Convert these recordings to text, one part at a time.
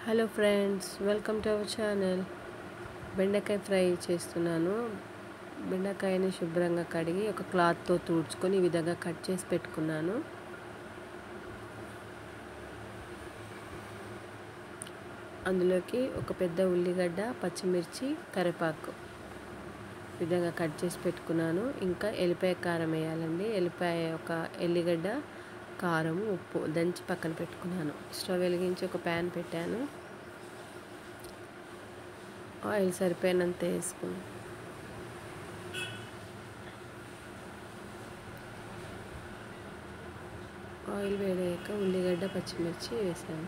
hello friends welcome to our channel బెండకాయ fry చేస్తున్నాను బెండకాయని శుభ్రంగా కడిగి ఒక క్లాత్తో తుడుచుకొని ఈ విధంగా కట్ చేసి పెట్టుకున్నాను అందులోకి ఒక పెద్ద ఉల్లిగడ్డ పచ్చిమిర్చి కరివేపాకు ఈ విధంగా కట్ చేసి పెట్టుకున్నాను ఇంకా ఎల్లిపాయ కారం వేయాలండి ఎల్లిపాయ ఒక ఎల్లిగడ్డ కారం ఉప్పు దంచి పక్కన పెట్టుకున్నాను స్టవ్ వెలిగించి ఒక ప్యాన్ పెట్టాను ఆయిల్ సరిపోయినంత వేసుకున్నాను ఆయిల్ వేడాక ఉల్లిగడ్డ పచ్చిమిర్చి వేసాను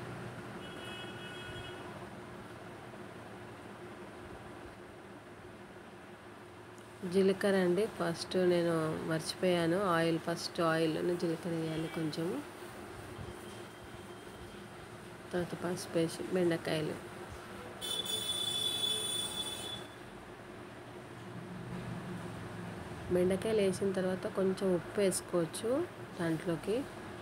జీలకర్ర అండి ఫస్ట్ నేను మర్చిపోయాను ఆయిల్ ఫస్ట్ ఆయిల్లోనే జీలకర్ర వేయాలి కొంచెము తర్వాత పసుపు వేసి బెండకాయలు బెండకాయలు వేసిన తర్వాత కొంచెం ఉప్పు వేసుకోవచ్చు దాంట్లోకి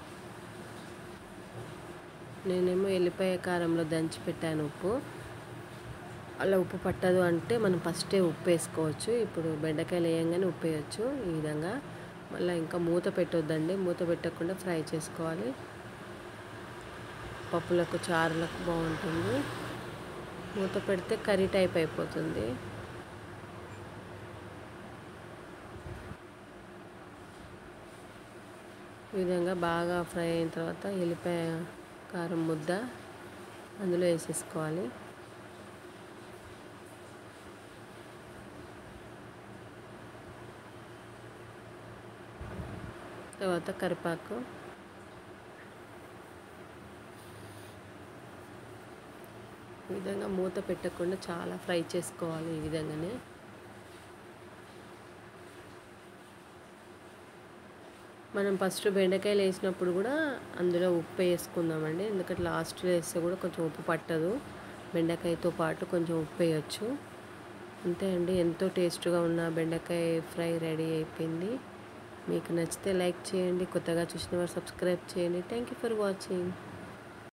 నేనేమో ఎల్లిపాయ కారంలో దంచి పెట్టాను ఉప్పు అలా ఉప్పు పట్టదు అంటే మనం ఫస్టే ఉప్పు వేసుకోవచ్చు ఇప్పుడు బెండకాయలు వేయంగానే ఉప్పు వేయచ్చు ఈ విధంగా మళ్ళీ ఇంకా మూత పెట్టొద్దండి మూత పెట్టకుండా ఫ్రై చేసుకోవాలి పప్పులకు చారులకు బాగుంటుంది మూత పెడితే కర్రీ టైప్ అయిపోతుంది ఈ విధంగా బాగా ఫ్రై అయిన తర్వాత ఎల్లిపాయ కారం ముద్ద అందులో వేసేసుకోవాలి తర్వాత కరివేపాకు ఈ విధంగా మూత పెట్టకుండా చాలా ఫ్రై చేసుకోవాలి ఈ విధంగానే మనం ఫస్ట్ బెండకాయలు వేసినప్పుడు కూడా అందులో ఉప్పు వేసుకుందామండి ఎందుకంటే లాస్ట్లో వేస్తే కూడా కొంచెం ఉప్పు పట్టదు బెండకాయతో పాటు కొంచెం ఉప్పు వేయచ్చు అంతే అండి ఎంతో టేస్ట్గా ఉన్న బెండకాయ ఫ్రై రెడీ అయిపోయింది మీకు నచ్చితే లైక్ చేయండి కొత్తగా చూసిన వారు సబ్స్క్రైబ్ చేయండి థ్యాంక్ యూ ఫర్ వాచింగ్